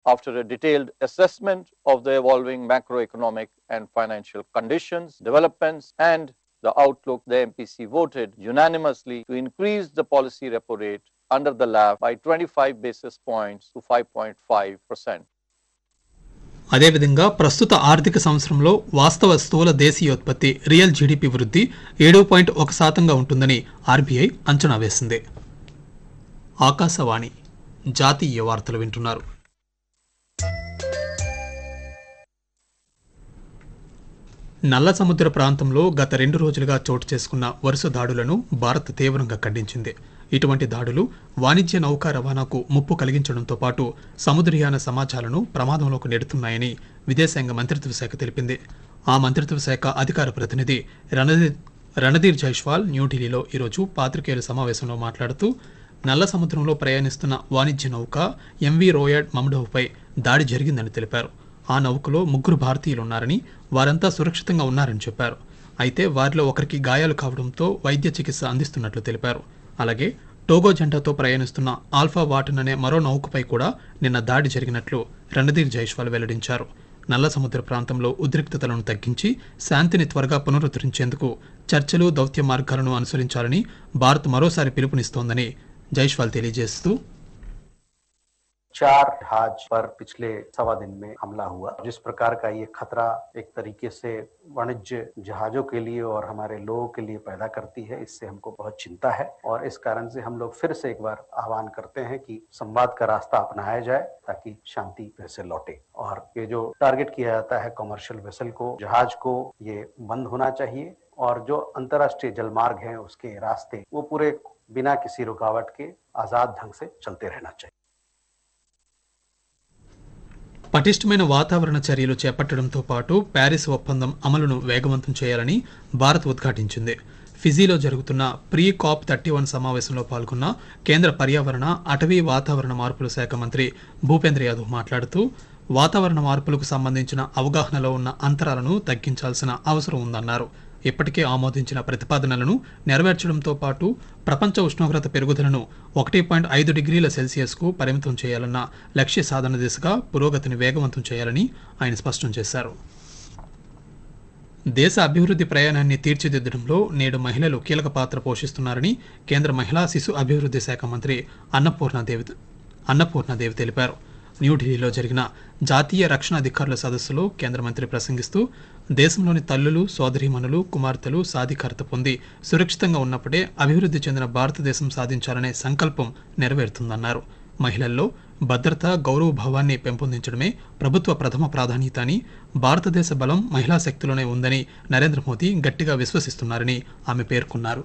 after a detailed assessment of the evolving macroeconomic and financial conditions, developments, and the outlook, the MPC voted unanimously to increase the policy repo rate under the LAF by 25 basis points to 5.5%. అదేవిధంగా ప్రస్తుత ఆర్థిక సంవత్సరంలో వాస్తవ స్థూల దేశీయోత్పత్తి real GDP వృద్ధి ఏడు point ఒక శాతంగా ఉంటుందని ఆర్బీఐ అంచనా వేసింది ఆకాశవాణి జాతీయ వార్తలు వింటున్నారు నల్ల సముద్ర ప్రాంతంలో గత రెండు రోజులుగా చోటు చేసుకున్న వరుస దాడులను భారత్ తీవ్రంగా ఖండించింది ఇటువంటి దాడులు వాణిజ్య నౌకా రవాణాకు ముప్పు కలిగించడంతో పాటు సముద్రయాన సమాచారాలను ప్రమాదంలోకి నెడుతున్నాయని విదేశాంగ మంత్రిత్వ శాఖ తెలిపింది ఆ మంత్రిత్వ శాఖ అధికార ప్రతినిధి రణధీర్ రణధీర్ జైష్వాల్ న్యూఢిల్లీలో ఈరోజు పాత్రికేయుల సమావేశంలో మాట్లాడుతూ నల్ల సముద్రంలో ప్రయాణిస్తున్న వాణిజ్య నౌక ఎంవి రోయడ్ మమ్డోవ్పై దాడి జరిగిందని తెలిపారు ఆ నౌకలో ముగ్గురు భారతీయులున్నారని వారంతా సురక్షితంగా ఉన్నారని చెప్పారు అయితే వారిలో ఒకరికి గాయాలు కావడంతో వైద్య చికిత్స అందిస్తున్నట్లు తెలిపారు అలాగే టోగో జెండాతో ప్రయాణిస్తున్న ఆల్ఫా వాటన్ అనే మరో నౌకపై కూడా నిన్న దాడి జరిగినట్లు రణధీర్ జైష్వాల్ వెల్లడించారు నల్ల సముద్ర ప్రాంతంలో ఉద్రిక్తతలను తగ్గించి శాంతిని త్వరగా పునరుద్ధరించేందుకు చర్చలు దౌత్య మార్గాలను అనుసరించాలని భారత్ మరోసారి పిలుపునిస్తోందని జైష్వాల్ తెలియజేస్తూ चार जहाज पर पिछले सवा दिन में हमला हुआ जिस प्रकार का ये खतरा एक तरीके से वाणिज्य जहाजों के लिए और हमारे लोगों के लिए पैदा करती है इससे हमको बहुत चिंता है और इस कारण से हम लोग फिर से एक बार आह्वान करते हैं कि संवाद का रास्ता अपनाया जाए ताकि शांति फिर से लौटे और ये जो टारगेट किया जाता है कमर्शियल वेसल को जहाज को ये बंद होना चाहिए और जो अंतर्राष्ट्रीय जलमार्ग हैं उसके रास्ते वो पूरे बिना किसी रुकावट के आजाद ढंग से चलते रहना चाहिए పటిష్టమైన వాతావరణ చర్యలు చేపట్టడంతో పాటు ప్యారిస్ ఒప్పందం అమలును వేగవంతం చేయాలని భారత్ ఉద్ఘాటించింది ఫిజీలో జరుగుతున్న ప్రీ కాప్ థర్టీ వన్ సమావేశంలో పాల్గొన్న కేంద్ర పర్యావరణ అటవీ వాతావరణ మార్పుల శాఖ మంత్రి భూపేంద్ర యాదవ్ మాట్లాడుతూ వాతావరణ మార్పులకు సంబంధించిన అవగాహనలో ఉన్న అంతరాలను తగ్గించాల్సిన అవసరం ఉందన్నారు ఇప్పటికే ఆమోదించిన ప్రతిపాదనలను నెరవేర్చడంతో పాటు ప్రపంచ ఉష్ణోగ్రత పెరుగుదలను ఒకటి పాయింట్ ఐదు డిగ్రీల సెల్సియస్కు పరిమితం చేయాలన్న లక్ష్య సాధన దిశగా పురోగతిని వేగవంతం చేయాలని ఆయన స్పష్టం చేశారు దేశ అభివృద్ధి ప్రయాణాన్ని తీర్చిదిద్దడంలో నేడు మహిళలు కీలక పాత్ర పోషిస్తున్నారని కేంద్ర మహిళా శిశు అభివృద్ధి శాఖ మంత్రి అన్నపూర్ణాదేవి అన్నపూర్ణాదేవి తెలిపారు న్యూఢిల్లీలో జరిగిన జాతీయ రక్షణ అధికారుల సదస్సులో కేంద్ర మంత్రి ప్రసంగిస్తూ దేశంలోని తల్లులు సోదరీమణులు కుమార్తెలు సాధికారత పొంది సురక్షితంగా ఉన్నప్పుడే అభివృద్ధి చెందిన భారతదేశం సాధించాలనే సంకల్పం నెరవేరుతుందన్నారు మహిళల్లో భద్రత గౌరవ భావాన్ని పెంపొందించడమే ప్రభుత్వ ప్రథమ ప్రాధాన్యత అని భారతదేశ బలం మహిళా శక్తిలోనే ఉందని నరేంద్ర మోదీ గట్టిగా విశ్వసిస్తున్నారని ఆమె పేర్కొన్నారు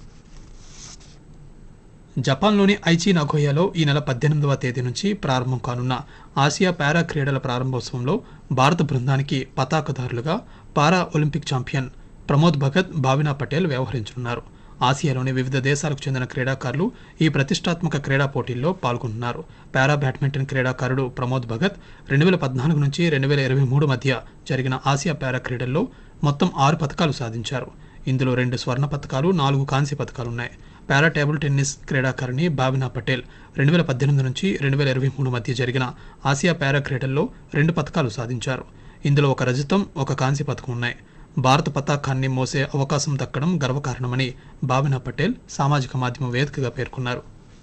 జపాన్లోని ఐచి నగోయాలో ఈ నెల పద్దెనిమిదవ తేదీ నుంచి ప్రారంభం కానున్న ఆసియా పారా క్రీడల ప్రారంభోత్సవంలో భారత బృందానికి పతాకదారులుగా para Olympic champion Pramod Bhagat Bhavina Patel వ్యవహరించనున్నారు ఆసియాలోని వివిధ దేశాలకు చెందిన క్రీడాకారులు ఈ ప్రతిష్టాత్మక క్రీడా పోటీల్లో పాల్గొంటున్నారు పారా బ్యాడ్మింటన్ క్రీడాకారుడు ప్రమోద్ భగత్ రెండు వేల పద్నాలుగు నుంచి రెండు వేల ఇరవై మూడు మధ్య జరిగిన ఆసియా పారా క్రీడల్లో మొత్తం ఆరు పథకాలు సాధించారు ఇందులో రెండు స్వర్ణ పథకాలు నాలుగు కాంస్య పథకాలున్నాయి పారా టేబుల్ టెన్నిస్ క్రీడాకారిణి భావినా పటేల్ రెండు వేల పద్దెనిమిది నుంచి రెండు వేల ఇరవై మూడు మధ్య జరిగిన ఆసియా పారా క్రీడల్లో రెండు పథకాలు సాధించారు ఇందులో ఒక రజతం ఒక కాంస్య పథకం ఉన్నాయి భారత పతాకాన్ని మోసే అవకాశం దక్కడం గర్వకారణమని భావినా పటేల్ సామాజిక మాధ్యమం వేదికగా పేర్కొన్నారు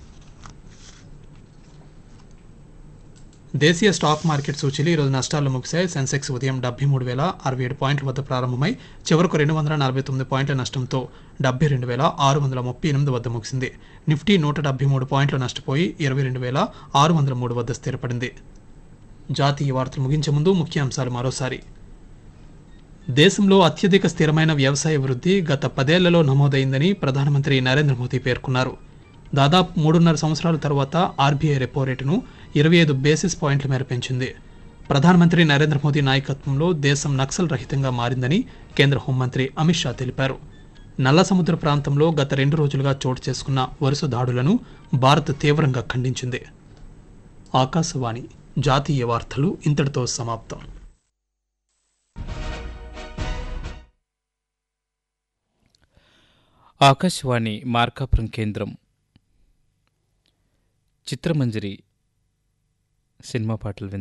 దేశీయ స్టాక్ మార్కెట్ సూచీలు ఈరోజు నష్టాల్లో ముగిశాయి సెన్సెక్స్ ఉదయం డెబ్బై మూడు వేల అరవై ఏడు పాయింట్ల వద్ద ప్రారంభమై చివరకు రెండు వందల నలభై తొమ్మిది పాయింట్ల నష్టంతో డెబ్బై రెండు వేల ఆరు వందల ముప్పై ఎనిమిది వద్ద ముగిసింది నిఫ్టీ నూట డెబ్బై మూడు పాయింట్లు నష్టపోయి ఇరవై రెండు వేల ఆరు వందల మూడు వద్ద స్థిరపడింది జాతీయ వార్తలు ముగించే ముందు ముఖ్యాంశాలు మరోసారి దేశంలో అత్యధిక స్థిరమైన వ్యవసాయ వృద్ధి గత పదేళ్లలో నమోదైందని ప్రధానమంత్రి నరేంద్ర మోదీ పేర్కొన్నారు దాదాపు మూడున్నర సంవత్సరాల తర్వాత ఆర్బీఐ రెపో రేటును ఇరవై ఐదు బేసిస్ పాయింట్ల మేర పెంచింది ప్రధానమంత్రి నరేంద్ర మోదీ నాయకత్వంలో దేశం నక్సల్ రహితంగా మారిందని కేంద్ర హోంమంత్రి అమిత్ షా తెలిపారు నల్ల సముద్ర ప్రాంతంలో గత రెండు రోజులుగా చోటు చేసుకున్న వరుస దాడులను భారత్ తీవ్రంగా ఖండించింది ఆకాశవాణి జాతీయ వార్తలు ఇంతటితో సమాప్తం ఆకాశవాణి మార్కాపురం కేంద్రం చిత్రమంజరి సినిమా పాటలు విందాం